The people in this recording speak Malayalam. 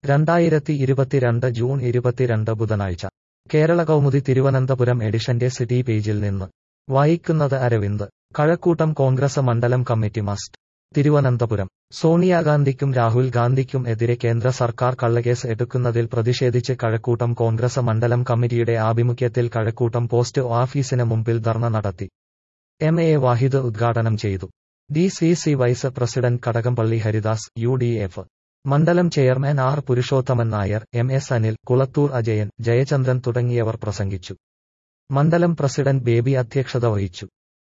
രണ്ടായിരത്തി ഇരുപത്തിരണ്ട് ജൂൺ ഇരുപത്തിരണ്ട് ബുധനാഴ്ച കേരള കൗമുദി തിരുവനന്തപുരം എഡിഷന്റെ സിറ്റി പേജിൽ നിന്ന് വായിക്കുന്നത് അരവിന്ദ് കഴക്കൂട്ടം കോൺഗ്രസ് മണ്ഡലം കമ്മിറ്റി മസ്റ്റ് തിരുവനന്തപുരം സോണിയാഗാന്ധിക്കും രാഹുൽ ഗാന്ധിക്കും എതിരെ കേന്ദ്ര സർക്കാർ കള്ളക്കേസ് എടുക്കുന്നതിൽ പ്രതിഷേധിച്ച് കഴക്കൂട്ടം കോൺഗ്രസ് മണ്ഡലം കമ്മിറ്റിയുടെ ആഭിമുഖ്യത്തിൽ കഴക്കൂട്ടം പോസ്റ്റ് ഓഫീസിന് മുമ്പിൽ ധർണ നടത്തി എം എ വാഹിദ് ഉദ്ഘാടനം ചെയ്തു D C C vice president Kadakampally Haridas U D F മണ്ഡലം chairman R Purushothaman Nair M S Anil Kulathoor Ajayan Jayachandran തുടങ്ങിയവർ പ്രസംഗിച്ചു മണ്ഡലം പ്രസിഡന്റ് ബേബി അധ്യക്ഷത വഹിച്ചു